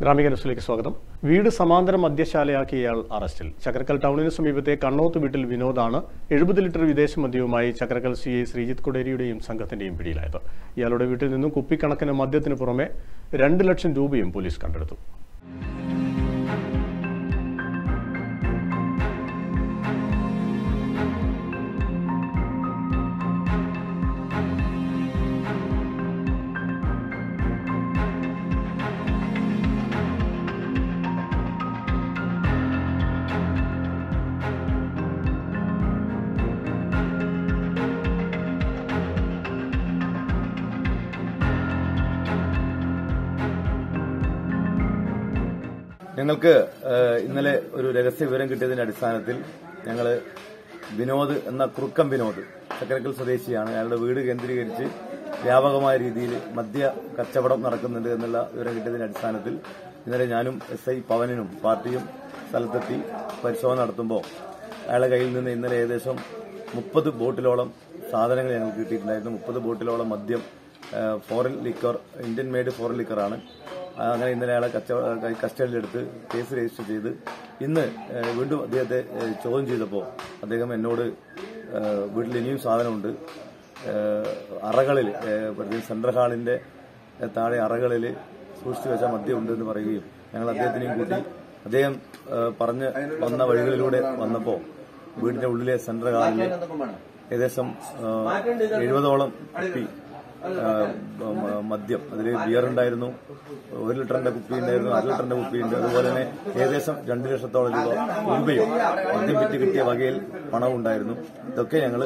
ഗ്രാമിക ന്യൂസിലേക്ക് സ്വാഗതം വീട് സമാന്തര മദ്യശാലയാക്കിയ ഇയാൾ അറസ്റ്റിൽ ചക്രക്കൽ ടൗണിന് സമീപത്തെ കണ്ണോത്ത് വീട്ടിൽ വിനോദാണ് എഴുപത് ലിറ്റർ വിദേശ മദ്യവുമായി ചക്രക്കൽ സി ഐ ശ്രീജിത്ത് കൊടേരിയുടെയും സംഘത്തിന്റെയും പിടിയിലായത് ഇയാളുടെ വീട്ടിൽ നിന്നും കുപ്പിക്കണക്കിന് മദ്യത്തിന് പുറമെ രണ്ട് ലക്ഷം രൂപയും പോലീസ് കണ്ടെടുത്തു ഞങ്ങൾക്ക് ഏഹ്, ഇന്നലെ ഒരു രഹസ്യ വിവരം കിട്ടിയതിന്റെ അടിസ്ഥാനത്തിൽ ഞങ്ങൾ വിനോദ് എന്ന കുറുക്കം വിനോദ് ചക്കരക്കൽ സ്വദേശിയാണ് അയാളുടെ വീട് കേന്ദ്രീകരിച്ച് വ്യാപകമായ രീതിയിൽ മദ്യ കച്ചവടം നടക്കുന്നുണ്ട് എന്നുള്ള വിവരം കിട്ടിയതിന്റെ അടിസ്ഥാനത്തിൽ ഇന്നലെ ഞാനും എസ് ഐ പവനും പാർട്ടിയും സ്ഥലത്തെത്തി പരിശോധന നടത്തുമ്പോൾ അയാളുടെ കയ്യിൽ നിന്ന് ഇന്നലെ ഏകദേശം മുപ്പത് ബോട്ടിലോളം സാധനങ്ങൾ ഞങ്ങൾക്ക് കിട്ടിയിട്ടുണ്ടായിരുന്നു മുപ്പത് ബോട്ടിലോളം മദ്യം ഏഹ്, foreign liquor Indian made foreign ലിക്കറാണ് ആ, അങ്ങനെ ഇന്നലെ അയാളെ കസ്റ്റ- കസ്റ്റഡിയിലെടുത്ത് കേസ് രജിസ്റ്റർ ചെയ്ത് ഇന്ന് ഏഹ്, വീണ്ടും അദ്ദേഹത്തെ ഏഹ്, ചോദ്യം ചെയ്തപ്പോൾ അദ്ദേഹം എന്നോട് ഏഹ്, വീട്ടിൽ ഇനിയും സാധനമുണ്ട് ഏഹ്, അറകളിൽ ഏഹ്, പ്രത്യേകിച്ച് സെൻട്രൽ ഹാളിന്റെ ഏഹ്, താഴെ അറകളിൽ സൂക്ഷിച്ചു വെച്ച മദ്യം ഉണ്ട് എന്ന് പറയുകയും ഞങ്ങൾ അദ്ദേഹത്തിനെയും കൂട്ടി അദ്ദേഹം ഏഹ്, പറഞ്ഞ് വന്ന വഴികളിലൂടെ വന്നപ്പോൾ വീടിന്റെ ഉള്ളിലെ സെൻട്രൽ ഹാളിൽ ഏകദേശം ഏഹ്, എഴുപതോളം കുപ്പി ആ, മ- മദ്യം അതിൽ ബിയർ ഉണ്ടായിരുന്നു ഒരു ലിറ്ററിന്റെ കുപ്പി ഉണ്ടായിരുന്നു അര ലിറ്ററിന്റെ കുപ്പി ഉണ്ട് അതുപോലെ തന്നെ ഏകദേശം രണ്ട് ലക്ഷത്തോളം രൂപ രൂപയും മദ്യം വിറ്റ് കിട്ടിയ വകയിൽ പണവും ഉണ്ടായിരുന്നു ഇതൊക്കെ ഞങ്ങൾ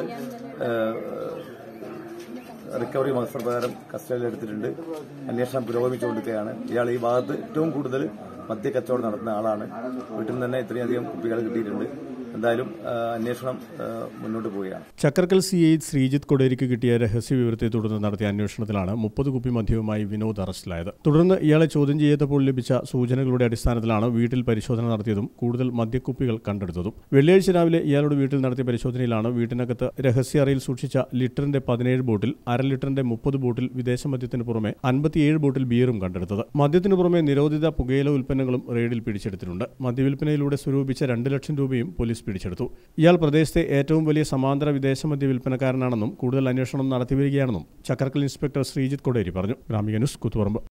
റിക്കവറി മത്സരപ്രകാരം കസ്റ്റഡിയിൽ എടുത്തിട്ടുണ്ട് അന്വേഷണം പുരോഗമിച്ചുകൊണ്ടിരിക്കുകയാണ് ഇയാൾ ഈ ഭാഗത്ത് ഏറ്റവും കൂടുതൽ മദ്യക്കച്ചവടം നടത്തുന്ന ആളാണ് വീട്ടിൽ നിന്ന് തന്നെ ഇത്രയധികം കുപ്പികൾ കിട്ടിയിട്ടുണ്ട് എന്തായാലും ആ, അന്വേഷണം ആ, മുന്നോട്ട് പോവുകയാണ് ചക്രക്കൽ സി ഐ ശ്രീജിത്ത് കൊടേരിക്ക് കിട്ടിയ രഹസ്യ വിവരത്തെ തുടർന്ന് നടത്തിയ അന്വേഷണത്തിലാണ് മുപ്പത് കുപ്പി മദ്യവുമായി വിനോദ് അറസ്റ്റിലായത് തുടർന്ന് ഇയാളെ ചോദ്യം ചെയ്തപ്പോൾ ലഭിച്ച സൂചനകളുടെ അടിസ്ഥാനത്തിലാണ് വീട്ടിൽ പരിശോധന നടത്തിയതും കൂടുതൽ മദ്യക്കുപ്പികൾ കണ്ടെടുത്തതും വെള്ളിയാഴ്ച രാവിലെ ഇയാളുടെ വീട്ടിൽ നടത്തിയ പരിശോധനയിലാണ് വീട്ടിനകത്ത് രഹസ്യ അറയിൽ സൂക്ഷിച്ച ലിറ്ററിന്റെ പതിനേഴ് ബോട്ടിൽ അര ലിറ്ററിന്റെ മുപ്പത് ബോട്ടിൽ വിദേശ മദ്യത്തിന് പുറമെ അൻപത്തിയേഴ് ബോട്ടിൽ ബിയറും കണ്ടെടുത്തത് മദ്യത്തിന് പുറമെ നിരോധിത പുകയില ഉൽപ്പന്നങ്ങളും റെയ്ഡിൽ പിടിച്ചെടുത്തിട്ടുണ്ട് മദ്യവിൽപ്പനയിലൂടെ സ്വരൂപിച്ച രണ്ട് ലക്ഷം രൂപയും പോലീസ് പിടിച്ചെടുത്തു ഇയാൾ പ്രദേശത്തെ ഏറ്റവും വലിയ സമാന്തര വിദേശ മദ്യ വിൽപ്പനക്കാരനാണെന്നും കൂടുതൽ അന്വേഷണം നടത്തിവരികയാണെന്നും ചക്കരക്കൽ ഇൻസ്പെക്ടർ ശ്രീജിത്ത് കൊടേരി പറഞ്ഞു ഗ്രാമിക ന്യൂസ് കുത്തുപറമ്പ്